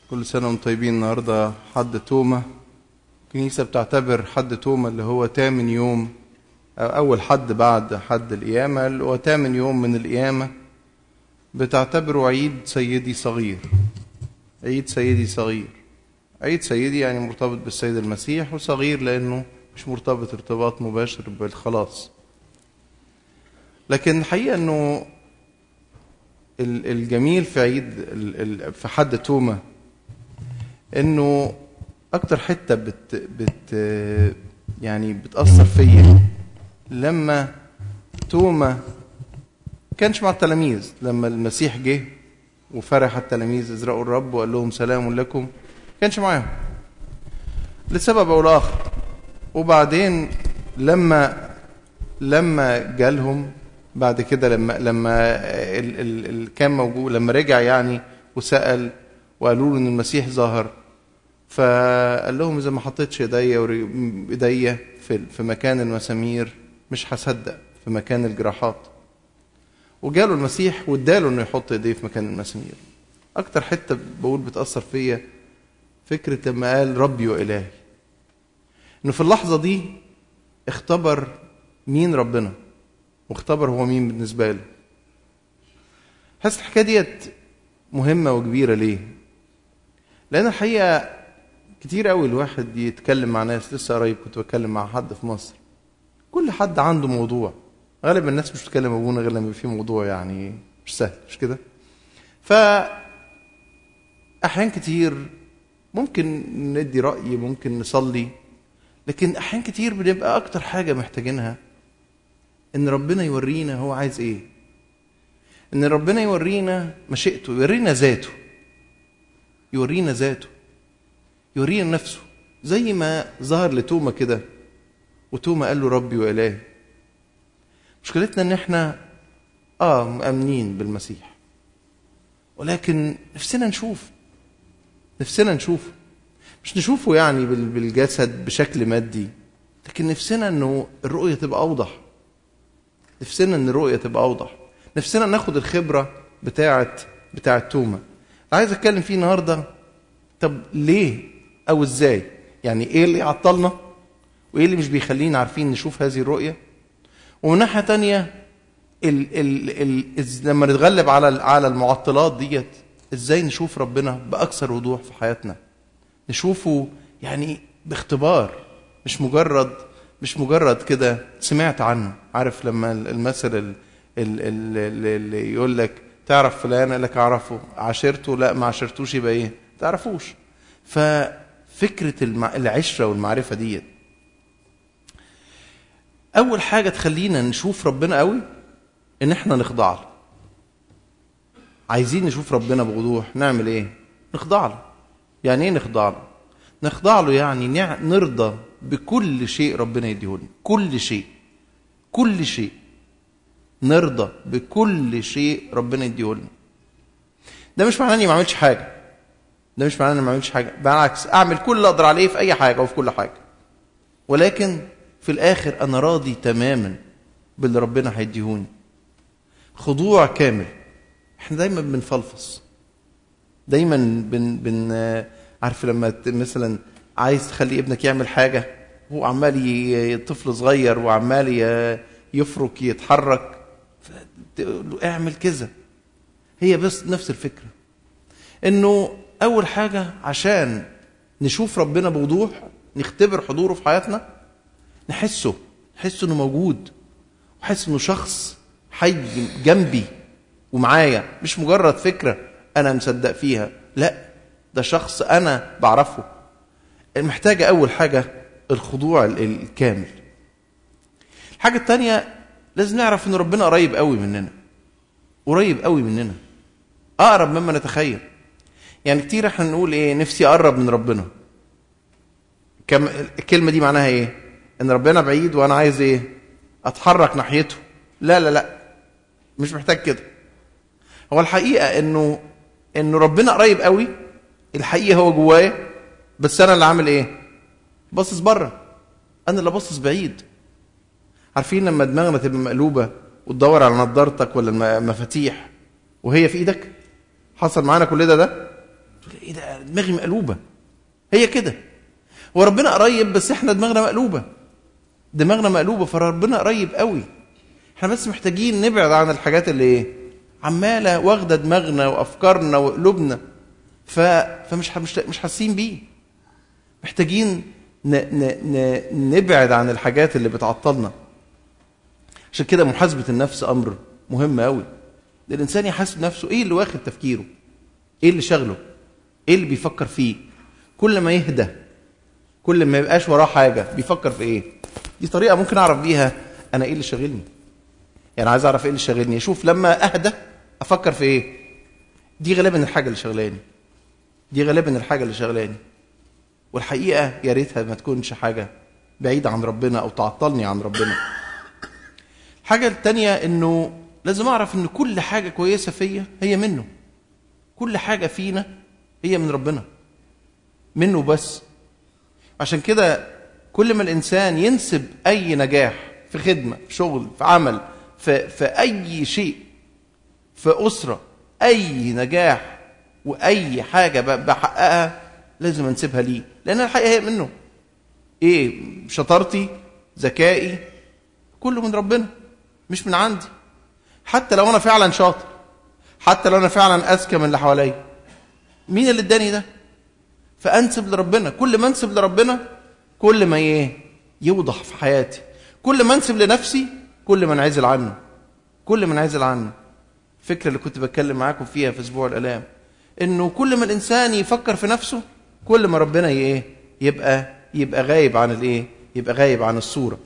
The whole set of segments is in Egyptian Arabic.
كل سنة وانتم طيبين النهاردة حد توما الكنيسة بتعتبر حد توما اللي هو تامن يوم أو أول حد بعد حد القيامة اللي هو تامن يوم من القيامة بتعتبره عيد سيدي صغير عيد سيدي صغير عيد سيدي يعني مرتبط بالسيد المسيح وصغير لأنه مش مرتبط ارتباط مباشر بالخلاص لكن الحقيقة أنه الجميل في عيد في حد توما انه اكتر حته بت بت يعني بتاثر فيا لما توما كانش مع التلاميذ لما المسيح جه وفرح التلاميذ ازرقوا الرب وقال لهم سلام لكم كانش معاهم لسبب او لاخر وبعدين لما لما جالهم بعد كده لما لما ال ال ال كان موجود لما رجع يعني وسال وقالوا له ان المسيح ظهر فقال لهم اذا ما حطيتش ايديا ايديا في في مكان المسامير مش هصدق في مكان الجراحات وجاله المسيح واداله انه يحط ايديه في مكان المسامير اكتر حته بقول بتاثر فيا فكره لما قال ربي والهي انه في اللحظه دي اختبر مين ربنا واختبر هو مين بالنسبه له حاسس الحكايه ديت مهمه وكبيره ليه لان الحقيقه كتير قوي الواحد يتكلم مع ناس لسه قريب كنت بتكلم مع حد في مصر كل حد عنده موضوع غالبا الناس مش بتتكلم ابونا غير لما في موضوع يعني مش سهل مش كده ف احيان كتير ممكن ندي راي ممكن نصلي لكن احيان كتير بنبقى اكتر حاجه محتاجينها ان ربنا يورينا هو عايز ايه ان ربنا يورينا مشيئته يورينا ذاته يورينا ذاته يورينا نفسه زي ما ظهر لتوما كده وتوما قال له ربي والهي مشكلتنا ان احنا اه مؤمنين بالمسيح ولكن نفسنا نشوف نفسنا نشوفه مش نشوفه يعني بالجسد بشكل مادي لكن نفسنا انه الرؤيه تبقى اوضح نفسنا ان الرؤيه تبقى اوضح نفسنا ناخد الخبره بتاعه بتاعه توما عايز اتكلم فيه النهارده طب ليه او ازاي يعني ايه اللي يعطلنا وايه اللي مش بيخلينا عارفين نشوف هذه الرؤيه ومن ناحيه تانية ال ال ال لما نتغلب على على المعطلات ديت ازاي نشوف ربنا باكثر وضوح في حياتنا نشوفه يعني باختبار مش مجرد مش مجرد كده سمعت عنه عارف لما المثل اللي يقول لك تعرف فلان قال لك اعرفه عاشرته لا ما عاشرتوش يبقى ايه تعرفوش ففكره العشره والمعرفه ديت اول حاجه تخلينا نشوف ربنا قوي ان احنا نخضع له عايزين نشوف ربنا بوضوح نعمل ايه نخضع له يعني ايه نخضع له نخضع له يعني نرضى بكل شيء ربنا يديهولنا كل شيء كل شيء نرضى بكل شيء ربنا يديهولنا ده مش معناه اني ما اعملش حاجه ده مش معناه اني ما اعملش حاجه بالعكس اعمل كل اللي اقدر عليه في اي حاجه وفي كل حاجه ولكن في الاخر انا راضي تماما باللي ربنا هيديهوني خضوع كامل احنا دايما بنفلفص دايما بن بن عارف لما مثلا عايز تخلي ابنك يعمل حاجه هو عمال طفل صغير وعمال يفرك يتحرك تقول له اعمل كذا هي بس نفس الفكره انه اول حاجه عشان نشوف ربنا بوضوح نختبر حضوره في حياتنا نحسه نحس انه موجود وحس انه شخص حي جنبي ومعايا مش مجرد فكره انا مصدق فيها لا ده شخص انا بعرفه محتاجه اول حاجه الخضوع الكامل الحاجه الثانيه لازم نعرف ان ربنا قريب قوي مننا قريب قوي مننا اقرب مما نتخيل يعني كتير احنا نقول ايه نفسي اقرب من ربنا كم الكلمه دي معناها ايه ان ربنا بعيد وانا عايز ايه اتحرك ناحيته لا لا لا مش محتاج كده هو الحقيقه انه انه ربنا قريب قوي الحقيقه هو جوايا بس انا اللي عامل ايه باصص بره انا اللي باصص بعيد عارفين لما دماغنا تبقى مقلوبه وتدور على نظارتك ولا المفاتيح وهي في ايدك حصل معانا كل ده ده تقول ايه ده دماغي مقلوبه هي كده هو ربنا قريب بس احنا دماغنا مقلوبه دماغنا مقلوبه فربنا قريب قوي احنا بس محتاجين نبعد عن الحاجات اللي ايه عماله واخده دماغنا وافكارنا وقلوبنا ف... فمش مش مش حاسين بيه محتاجين ن... ن... ن... نبعد عن الحاجات اللي بتعطلنا عشان كده محاسبه النفس امر مهم قوي الانسان يحاسب نفسه ايه اللي واخد تفكيره ايه اللي شغله ايه اللي بيفكر فيه كل ما يهدى كل ما يبقاش وراه حاجه بيفكر في ايه دي طريقه ممكن اعرف بيها انا ايه اللي شاغلني يعني عايز اعرف ايه اللي شاغلني اشوف لما اهدى افكر في ايه دي غالبا الحاجه اللي شغلاني دي غالبا الحاجه اللي شغلاني والحقيقه يا ريتها ما تكونش حاجه بعيده عن ربنا او تعطلني عن ربنا الحاجه الثانيه انه لازم اعرف ان كل حاجه كويسه فيا هي منه كل حاجه فينا هي من ربنا منه بس عشان كده كل ما الانسان ينسب اي نجاح في خدمه في شغل في عمل في, في اي شيء في اسره اي نجاح واي حاجه بحققها لازم انسبها ليه لان الحقيقه هي منه ايه شطارتي ذكائي كله من ربنا مش من عندي حتى لو انا فعلا شاطر حتى لو انا فعلا اذكى من اللي حواليا مين اللي اداني ده فانسب لربنا كل ما انسب لربنا كل ما ايه يوضح في حياتي كل ما انسب لنفسي كل ما انعزل عنه كل ما انعزل عنه الفكره اللي كنت بتكلم معاكم فيها في اسبوع الالام انه كل ما الانسان يفكر في نفسه كل ما ربنا ايه يبقى يبقى غايب عن الايه يبقى غايب عن الصوره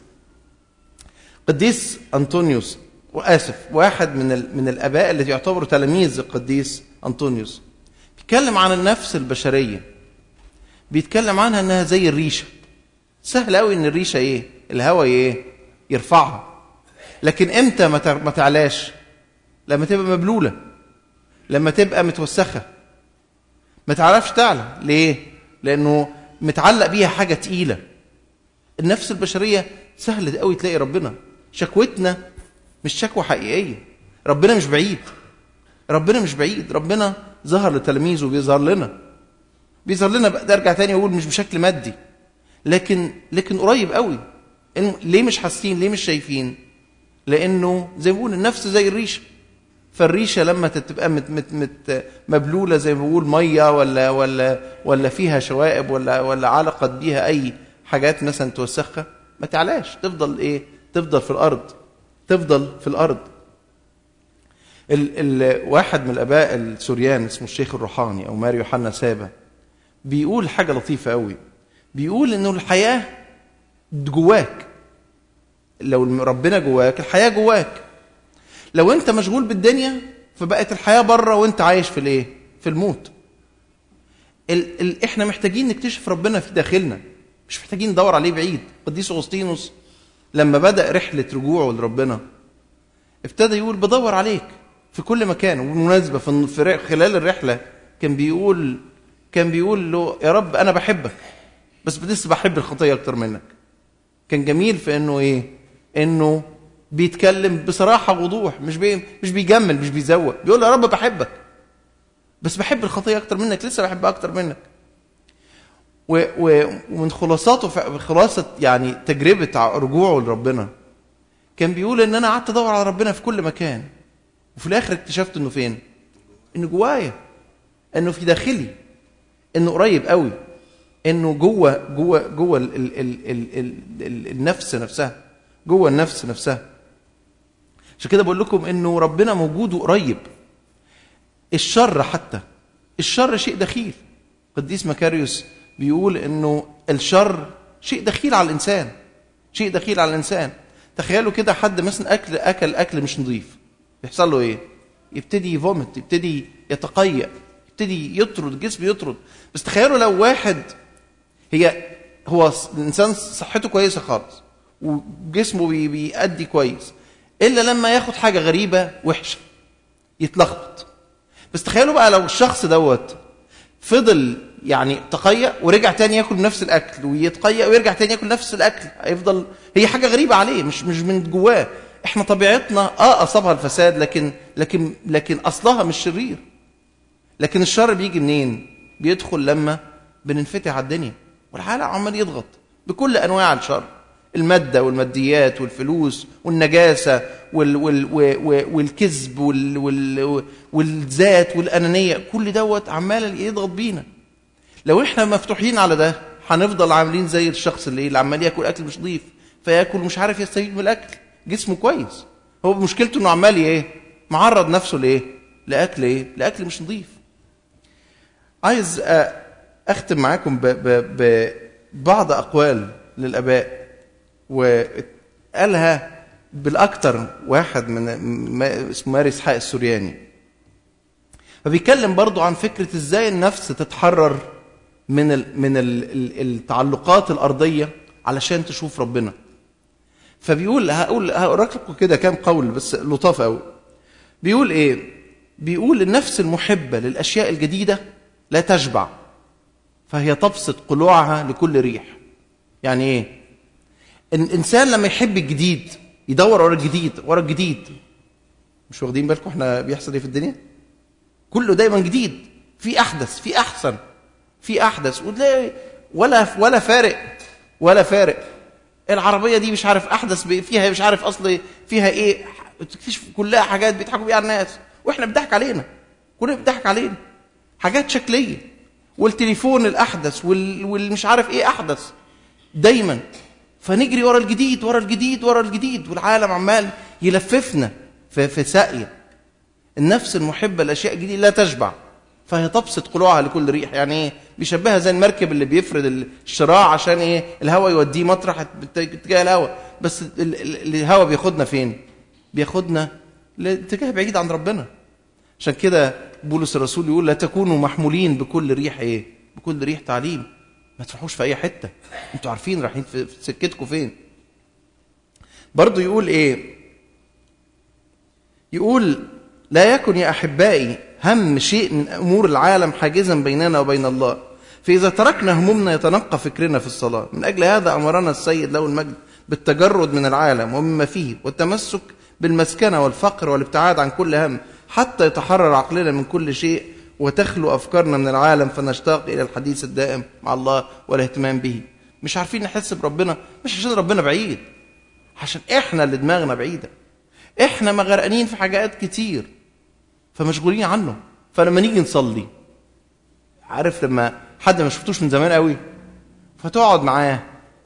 قديس انطونيوس واسف واحد من ال... من الاباء اللي يعتبروا تلاميذ القديس انطونيوس بيتكلم عن النفس البشريه بيتكلم عنها انها زي الريشه سهل قوي ان الريشه ايه الهواء ايه يرفعها لكن امتى ما تعلاش لما تبقى مبلوله لما تبقى متوسخه ما تعرفش تعلى ليه لانه متعلق بيها حاجه تقيله النفس البشريه سهل قوي تلاقي ربنا شكوتنا مش شكوى حقيقيه ربنا مش بعيد ربنا مش بعيد ربنا ظهر لتلاميذه وبيظهر لنا بيظهر لنا بقى ارجع تاني اقول مش بشكل مادي لكن لكن قريب قوي ليه مش حاسين ليه مش شايفين لانه زي ما بقول النفس زي الريشه فالريشه لما تبقى مت مت مت مبلوله زي ما بقول ميه ولا ولا ولا فيها شوائب ولا ولا علقت بيها اي حاجات مثلا توسخها ما تعلاش تفضل ايه تفضل في الارض تفضل في الارض ال ال واحد من الاباء السوريان اسمه الشيخ الروحاني او ماريو يوحنا سابا بيقول حاجه لطيفه قوي بيقول انه الحياه جواك لو ربنا جواك الحياه جواك لو انت مشغول بالدنيا فبقت الحياه بره وانت عايش في الايه في الموت ال ال احنا محتاجين نكتشف ربنا في داخلنا مش محتاجين ندور عليه بعيد قديس اغسطينوس لما بدا رحله رجوعه لربنا ابتدى يقول بدور عليك في كل مكان وبالمناسبه في خلال الرحله كان بيقول كان بيقول له يا رب انا بحبك بس لسه بحب الخطيه اكتر منك كان جميل في انه ايه انه بيتكلم بصراحه ووضوح مش بي مش بيجمل مش بيزوق بيقول له يا رب بحبك بس بحب الخطيه اكتر منك لسه بحبها اكتر منك و و ومن خلاصاته خلاصه يعني تجربه رجوعه لربنا كان بيقول ان انا قعدت ادور على ربنا في كل مكان وفي الاخر اكتشفت انه فين انه جوايا انه في داخلي انه قريب قوي انه جوه جوه جوه ال ال ال ال ال ال النفس نفسها جوه النفس نفسها عشان كده بقول لكم انه ربنا موجود وقريب الشر حتى الشر شيء دخيل قديس مكاريوس بيقول انه الشر شيء دخيل على الانسان شيء دخيل على الانسان تخيلوا كده حد مثلا اكل اكل اكل مش نظيف يحصل له ايه يبتدي يفومت يبتدي يتقيأ يبتدي يطرد جسمه يطرد بس تخيلوا لو واحد هي هو الانسان صحته كويسه خالص وجسمه بي بيأدي كويس الا لما ياخد حاجه غريبه وحشه يتلخبط بس تخيلوا بقى لو الشخص دوت فضل يعني تقيأ ورجع تاني ياكل نفس الاكل ويتقيأ ويرجع تاني ياكل نفس الاكل هيفضل هي حاجه غريبه عليه مش مش من جواه احنا طبيعتنا اه اصابها الفساد لكن لكن لكن اصلها مش شرير لكن الشر بيجي منين بيدخل لما بننفتح على الدنيا والعالم عمال يضغط بكل انواع الشر الماده والماديات والفلوس والنجاسه وال وال و- والكذب وال وال والذات والانانيه كل دوت عمال يضغط بينا لو احنا مفتوحين على ده هنفضل عاملين زي الشخص اللي, اللي عمال ياكل اكل مش نظيف فياكل مش عارف يستفيد من الاكل جسمه كويس هو مشكلته انه عمال ايه معرض نفسه لايه لاكل ايه لاكل مش نظيف عايز أ- اختم معاكم ب- ب- ببعض اقوال للاباء وقالها بالاكثر واحد من ما- اسمه ماري اسحاق السورياني فبيتكلم برضو عن فكره ازاي النفس تتحرر من ال من ال ال التعلقات الارضيه علشان تشوف ربنا فبيقول هقول هقرا لكم كده كام قول بس لطاف قوي بيقول ايه بيقول النفس المحبه للاشياء الجديده لا تشبع فهي تبسط قلوعها لكل ريح يعني ايه الانسان لما يحب الجديد يدور ورا الجديد ورا الجديد مش واخدين بالكم احنا بيحصل ايه في الدنيا كله دايما جديد في احدث في احسن في احدث وتلاقي ولا ولا فارق ولا فارق العربيه دي مش عارف احدث ب- فيها مش عارف اصل فيها ايه تكتشف كلها حاجات بيضحكوا بيها على الناس واحنا بيضحك علينا كلنا بيضحك علينا حاجات شكليه والتليفون الاحدث وال- والمش عارف ايه احدث دايما فنجري ورا الجديد ورا الجديد ورا الجديد والعالم عمال يلففنا في في ساقيه النفس المحبه للاشياء الجديده لا تشبع فهي تبسط قلوعها لكل ريح يعني ايه بيشبهها زي المركب اللي بيفرد الشراع عشان ايه الهواء يوديه مطرح اتجاه الهواء بس ال- ال- الهواء بياخدنا فين بياخدنا لاتجاه بعيد عن ربنا عشان كده بولس الرسول يقول لا تكونوا محمولين بكل ريح ايه بكل ريح تعليم ما تروحوش في اي حته انتوا عارفين رايحين في في سكتكم فين برضه يقول ايه يقول لا يكن يا احبائي هم شيء من امور العالم حاجزا بيننا وبين الله فاذا تركنا همومنا يتنقى فكرنا في الصلاه من اجل هذا امرنا السيد له المجد بالتجرد من العالم ومما فيه والتمسك بالمسكنه والفقر والابتعاد عن كل هم حتى يتحرر عقلنا من كل شيء وتخلو افكارنا من العالم فنشتاق الى الحديث الدائم مع الله والاهتمام به مش عارفين نحس بربنا مش عشان ربنا بعيد عشان احنا اللي دماغنا بعيده احنا مغرقانين في حاجات كتير فمشغولين عنه فلما نيجي نصلي عارف لما حد ما شفتوش من زمان قوي فتقعد معاه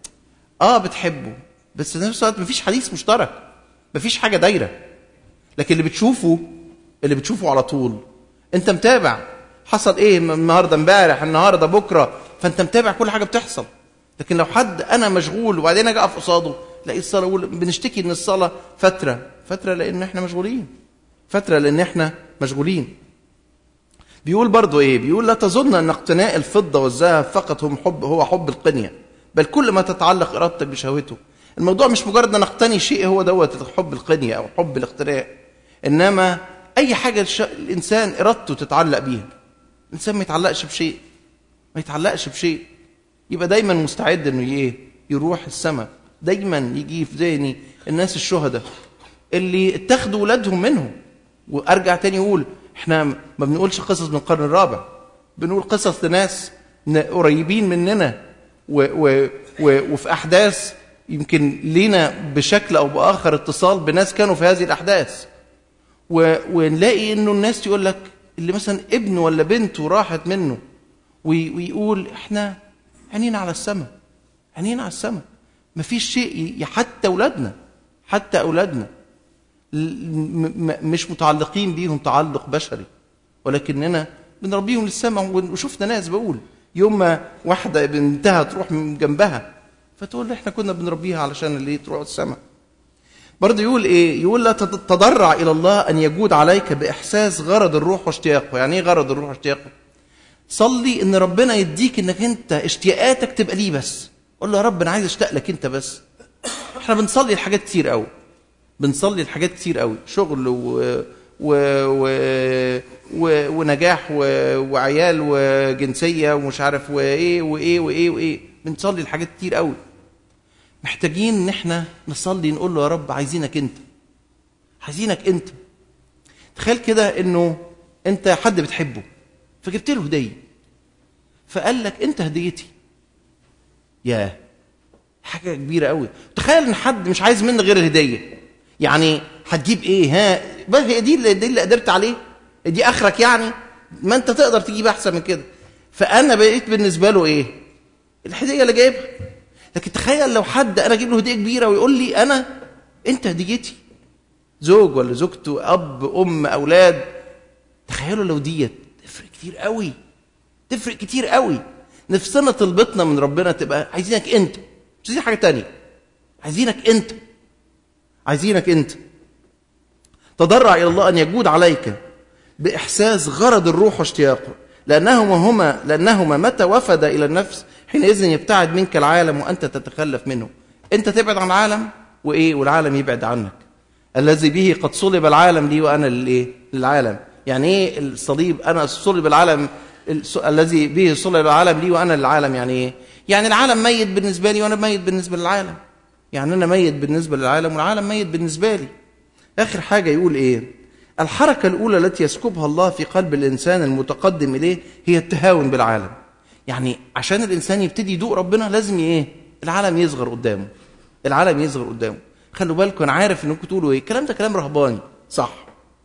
اه بتحبه بس في نفس الوقت مفيش حديث مشترك مفيش حاجه دايره لكن اللي بتشوفه اللي بتشوفه على طول انت متابع حصل ايه النهارده امبارح النهارده بكره فانت متابع كل حاجه بتحصل لكن لو حد انا مشغول وبعدين اجي اقف قصاده لاقي الصلاه أقول بنشتكي ان الصلاه فتره فتره لان احنا مشغولين فتره لان احنا مشغولين بيقول برضو ايه بيقول لا تظن ان اقتناء الفضه والذهب فقط هم حب هو حب القنيه بل كل ما تتعلق ارادتك بشهوته الموضوع مش مجرد ان نقتني شيء هو دوت حب القنيه او حب الاقتناء انما اي حاجه الش... الانسان ارادته تتعلق بيها الانسان ما يتعلقش بشيء ما يتعلقش بشيء يبقى دايما مستعد انه ايه يروح السماء دايما يجي في ذهني الناس الشهداء اللي اتخذوا ولادهم منهم وارجع تاني اقول احنا ما بنقولش قصص من القرن الرابع بنقول قصص لناس ن- قريبين مننا و و و وفي احداث يمكن لينا بشكل او باخر اتصال بناس كانوا في هذه الاحداث و... ونلاقي انه الناس تقول لك اللي مثلا ابنه ولا بنته راحت منه وي... ويقول احنا عينينا على السماء عينينا على السماء مفيش شيء ي... حتى اولادنا حتى اولادنا ل- م... م... مش متعلقين بيهم تعلق بشري ولكننا بنربيهم للسماء وشفنا ناس بقول يوم ما واحده بنتها تروح من جنبها فتقول احنا كنا بنربيها علشان اللي تروح السماء برضه يقول ايه يقول لا تت- تضرع الى الله ان يجود عليك باحساس غرض الروح واشتياقه يعني ايه غرض الروح واشتياقه صلي ان ربنا يديك انك انت اشتياقاتك تبقى ليه بس قول له يا رب انا عايز اشتاق لك انت بس احنا بنصلي لحاجات كتير قوي بنصلي لحاجات كتير قوي شغل و... و... و... و... ونجاح و... وعيال وجنسيه ومش عارف وايه وايه وايه وايه بنصلي لحاجات كتير قوي محتاجين ان احنا نصلي نقول له يا رب عايزينك انت عايزينك انت تخيل كده انه انت حد بتحبه فجبت له هديه فقال لك انت هديتي ياه حاجه كبيره قوي تخيل ان حد مش عايز منك غير الهديه يعني هتجيب ايه ها بس هي دي اللي دي اللي قدرت عليه دي اخرك يعني ما انت تقدر تجيب احسن من كده فانا بقيت بالنسبه له ايه الهديه اللي جايبها لكن تخيل لو حد انا اجيب له هديه كبيره ويقول لي انا انت هديتي زوج ولا زوجته اب ام اولاد تخيلوا لو ديت تفرق كتير قوي تفرق كتير قوي نفسنا طلبتنا من ربنا تبقى عايزينك انت مش عايزين حاجه تانية عايزينك انت عايزينك انت تضرع الى الله ان يجود عليك باحساس غرض الروح واشتياقه لانهما هما لانهما متى وفد الى النفس حينئذ يبتعد منك العالم وانت تتخلف منه انت تبعد عن العالم وايه والعالم يبعد عنك الذي به قد صلب العالم لي وانا للايه للعالم يعني ايه الصليب انا صلب العالم الس- الذي به صلب العالم لي وانا للعالم يعني ايه يعني العالم ميت بالنسبه لي وانا ميت بالنسبه للعالم يعني انا ميت بالنسبه للعالم والعالم ميت بالنسبه لي اخر حاجه يقول ايه الحركه الاولى التي يسكبها الله في قلب الانسان المتقدم اليه هي التهاون بالعالم يعني عشان الانسان يبتدي يدوق ربنا لازم ايه العالم يصغر قدامه العالم يصغر قدامه خلوا بالكم انا عارف انكم تقولوا ايه الكلام ده كلام رهباني صح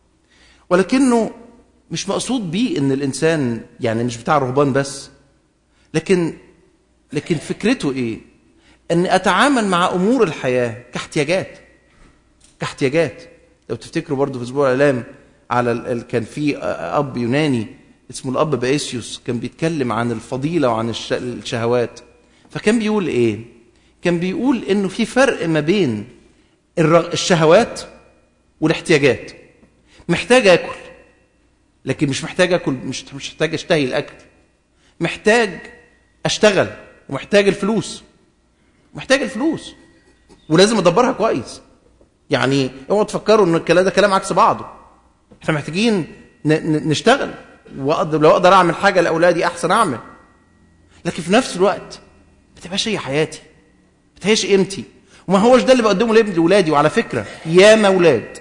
ولكنه مش مقصود بيه ان الانسان يعني مش بتاع رهبان بس لكن لكن فكرته ايه ان اتعامل مع امور الحياه كاحتياجات كاحتياجات لو تفتكروا برضو في اسبوع الاعلام على ال... ال- كان في اب يوناني اسمه الاب باسيوس كان بيتكلم عن الفضيله وعن الش... الشهوات فكان بيقول ايه كان بيقول انه في فرق ما بين الرغ... الشهوات والاحتياجات محتاج اكل لكن مش محتاج اكل مش مش محتاج اشتهي الاكل محتاج اشتغل ومحتاج الفلوس محتاج الفلوس ولازم ادبرها كويس يعني اوعوا تفكروا ان الكلام ده كلام عكس بعضه احنا محتاجين ن- ن- نشتغل واقدر لو اقدر اعمل حاجه لاولادي احسن اعمل لكن في نفس الوقت ما تبقاش هي حياتي ما تبقاش قيمتي وما هوش ده اللي بقدمه لابن لاولادي وعلى فكره يا اولاد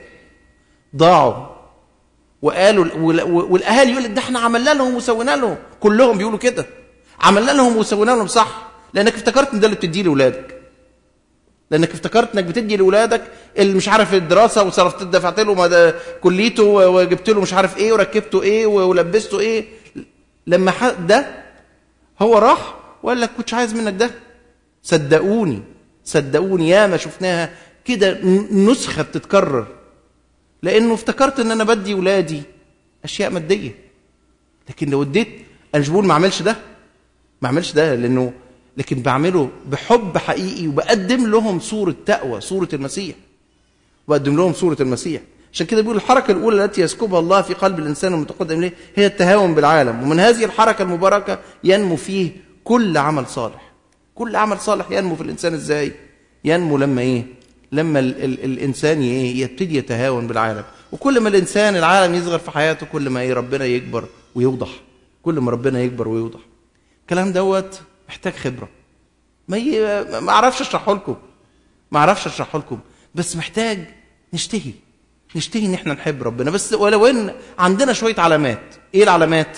ضاعوا وقالوا وال- والاهالي يقول لك ده احنا عملنا لهم وسوينا لهم كلهم بيقولوا كده عملنا لهم وسوينا لهم صح لانك افتكرت ان ده اللي بتديه لاولادك لانك افتكرت انك بتدي لاولادك اللي مش عارف الدراسه وصرفت دفعت له مد- كليته وجبت له مش عارف ايه وركبته ايه ولبسته ايه لما ح- ده هو راح وقال لك كنتش عايز منك ده صدقوني صدقوني ياما شفناها كده ن- نسخه بتتكرر لانه افتكرت ان انا بدي ولادي اشياء ماديه لكن لو اديت انا مش بقول ما اعملش ده ما اعملش ده لانه لكن بعمله بحب حقيقي وبقدم لهم صوره تقوى صوره المسيح وبقدم لهم صوره المسيح عشان كده بيقول الحركه الاولى التي يسكبها الله في قلب الانسان المتقدم اليه هي التهاون بالعالم ومن هذه الحركه المباركه ينمو فيه كل عمل صالح كل عمل صالح ينمو في الانسان ازاي ينمو لما ايه لما ال ال الانسان ايه يبتدي يتهاون بالعالم وكل ما الانسان العالم يصغر في حياته كل ما ايه ربنا يكبر ويوضح كل ما ربنا يكبر ويوضح الكلام دوت محتاج خبره ما ي... ما اعرفش اشرحه لكم ما اعرفش اشرحه لكم بس محتاج نشتهي نشتهي ان احنا نحب ربنا بس ولو ان عندنا شويه علامات ايه العلامات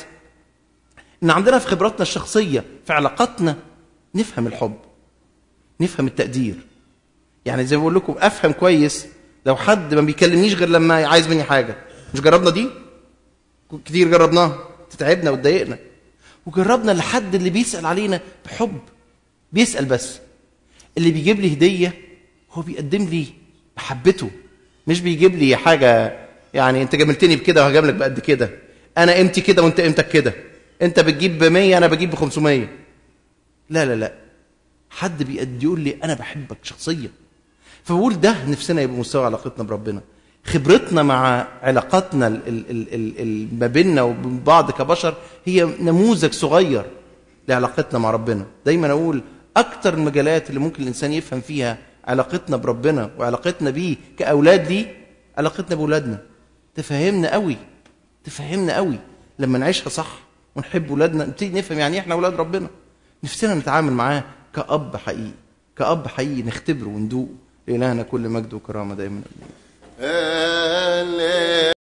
ان عندنا في خبراتنا الشخصيه في علاقاتنا نفهم الحب نفهم التقدير يعني زي ما بقول لكم افهم كويس لو حد ما بيكلمنيش غير لما عايز مني حاجه مش جربنا دي كتير جربناها تتعبنا وتضايقنا وجربنا لحد اللي بيسال علينا بحب بيسال بس اللي بيجيب لي هديه هو بيقدم لي محبته مش بيجيب لي حاجه يعني انت جاملتني بكده وهجاملك لك بقد كده انا قيمتي كده وانت قيمتك كده انت بتجيب ب 100 انا بجيب ب 500 لا لا لا حد بيقد يقول لي انا بحبك شخصيا فبقول ده نفسنا يبقى مستوى علاقتنا بربنا خبرتنا مع علاقاتنا ال- ال- ال- ال- ال- ما بيننا وبين بعض كبشر هي نموذج صغير لعلاقتنا مع ربنا دايما اقول اكتر المجالات اللي ممكن الانسان يفهم فيها علاقتنا بربنا وعلاقتنا بيه كاولاد ليه علاقتنا باولادنا تفهمنا قوي تفهمنا قوي لما نعيشها صح ونحب اولادنا نبتدي نفهم يعني ايه احنا اولاد ربنا نفسنا نتعامل معاه كأب حقيقي كأب حقيقي نختبره وندوقه لإلهنا كل مجد وكرامة دائما هللويا